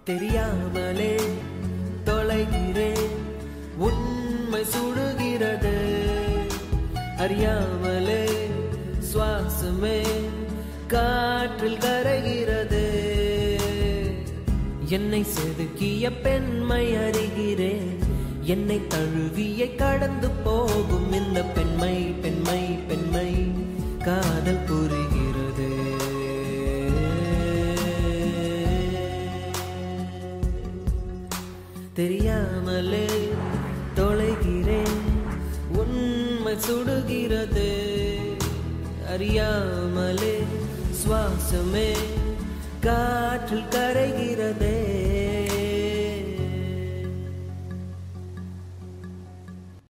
தெரியாமலே தொலைகிறேன் உண்மை சுடுகிறது அறியாமலே சுவாசமே காற்றில் கரைகிறது என்னை செதுக்கிய பெண்மை அறிகிறேன் என்னை தழுவியை கடந்து போகும் இந்த பெண்மை பெண்மை பெண்மை காதல் புரிகிறது தெரியாமலே தொலைகிறேன் உண்மை சுடுகிறது அறியாமலே சுவாசமே காற்றில் கரைகிறதே